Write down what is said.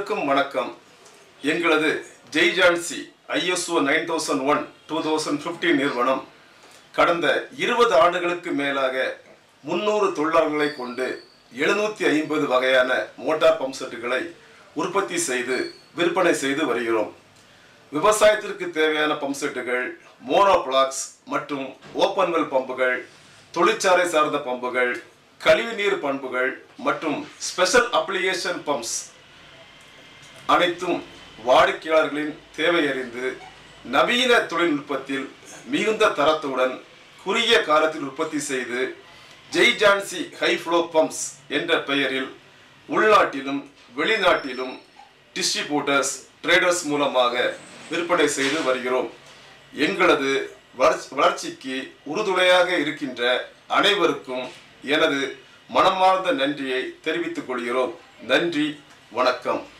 அனைவருக்கும் வணக்கம் எங்களது Jai Jhansi ISO nine thousand one two thousand fifteen நிறுவனம் கடந்த இருபது ஆண்டுகளுக்கு மேலாக முன்னூறு தொழிலாளர்களை கொண்டு எழுநூற்றி ஐம்பது வகையான மோட்டார் பம்ப் செட்டுகளை உற்பத்தி செய்து விற்பனை செய்து வருகிறோம் விவசாயத்திற்கு தேவையான பம்ப் செட்டுகள் மோனோபிளாக்ஸ் மற்றும் ஓப்பன் வெல் பம்புகள் தொழிற்சாலை சார்ந்த பம்புகள் கழிவுநீர் பண்புகள் மற்றும் ஸ்பெஷல் அப்ளிகேஷன் பம்ப்ஸ் அனைத்தும் வாடிக்கையாளர்களின் தேவையறிந்து நவீன தொழில்நுட்பத்தில் மிகுந்த தரத்துடன் குறுகிய காலத்தில் உற்பத்தி செய்து Jai Jhansi high flow pumps என்ற பெயரில் உள்நாட்டிலும் வெளிநாட்டிலும் டிஸ்ட்ரிபியூட்டர்ஸ் ட்ரேடர்ஸ் மூலமாக விற்பனை செய்து வருகிறோம் எங்களது வளர்ச்சி வளர்ச்சிக்கு உறுதுணையாக இருக்கின்ற அனைவருக்கும் எனது மனமார்ந்த நன்றியை தெரிவித்துக் கொள்கிறோம் நன்றி வணக்கம்